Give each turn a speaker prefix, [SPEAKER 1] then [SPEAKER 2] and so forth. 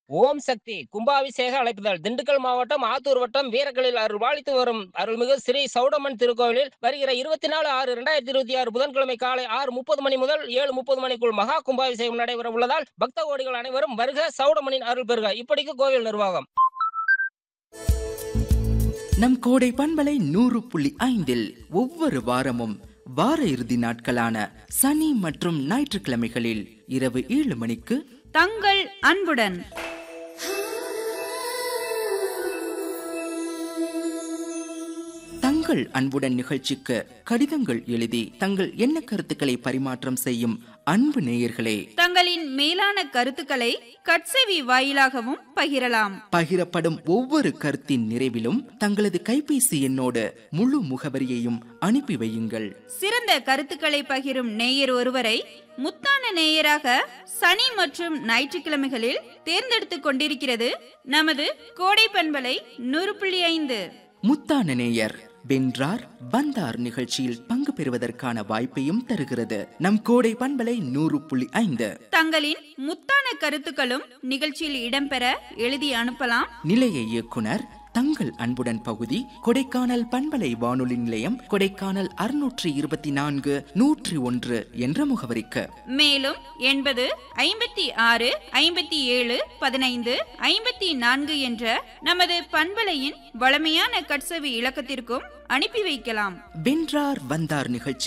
[SPEAKER 1] ஓம் சக்தி கும்பாபிஷேக அழைப்புதல் திண்டுக்கல் மாவட்டம் ஆத்தூர் வட்டம் வீரர்களில் அருள்வாளித்து வரும் அருள்மிகு ஸ்ரீ சௌடமன் திருக்கோவிலில் வருகிற இருபத்தி நாலு ஆறு இரண்டாயிரத்தி இருபத்தி ஆறு புதன்கிழமை காலை ஆறு முப்பது மணி முதல் ஏழு முப்பது மணிக்குள் மகா கும்பாபிஷேகம் நடைபெற உள்ளதால் பக்த கோடிகள் அனைவரும் வருக சௌடமனின் அருள் பெறுக இப்படிக்கு கோவில் நிர்வாகம்
[SPEAKER 2] நம் கோடை பண்பலை நூறு புள்ளி ஐந்தில் ஒவ்வொரு வாரமும் வார இறுதி நாட்களான சனி மற்றும் ஞாயிற்றுக்கிழமைகளில் இரவு ஏழு மணிக்கு
[SPEAKER 3] தங்கள் அன்புடன்
[SPEAKER 2] தங்கள் அன்புடன் நிகழ்ச்சிக்கு கடிதங்கள் எழுதி தங்கள் எண்ண கருத்துக்களை பரிமாற்றம் செய்யும் அன்பு நேயர்களே
[SPEAKER 3] தங்களின் மேலான கருத்துக்களை கட்செவி வாயிலாகவும் பகிரலாம்
[SPEAKER 2] பகிரப்படும் ஒவ்வொரு கருத்தின் நிறைவிலும் தங்களது கைபேசி எண்ணோடு முழு முகவரியையும் அனுப்பி வையுங்கள்
[SPEAKER 3] சிறந்த கருத்துக்களை பகிரும் நேயர் ஒருவரை முத்தான நேயராக சனி மற்றும் ஞாயிற்றுக்கிழமைகளில் தேர்ந்தெடுத்துக் கொண்டிருக்கிறது நமது கோடை பண்பலை நூறு புள்ளி ஐந்து
[SPEAKER 2] முத்தான நேயர் வென்றார் வந்தார் நிகழ்ச்சியில் பங்கு பெறுவதற்கான வாய்ப்பையும் தருகிறது நம் கோடை பண்பலை நூறு புள்ளி ஐந்து
[SPEAKER 3] தங்களின் முத்தான கருத்துக்களும் நிகழ்ச்சியில் இடம்பெற எழுதி அனுப்பலாம்
[SPEAKER 2] நிலைய இயக்குனர் தங்கள் அன்புடன் பகுதி கொடைக்கானல் பண்பலை வானொலி நிலையம் கொடைக்கானல் அறுநூற்றி இருபத்தி நான்கு நூற்றி ஒன்று என்ற முகவரிக்கு
[SPEAKER 3] மேலும் எண்பது ஐம்பத்தி ஆறு ஐம்பத்தி ஏழு பதினைந்து ஐம்பத்தி நான்கு என்ற நமது பண்பலையின் வளமையான கட்சவி இலக்கத்திற்கும் அனுப்பி வைக்கலாம்
[SPEAKER 2] வென்றார் வந்தார் நிகழ்ச்சி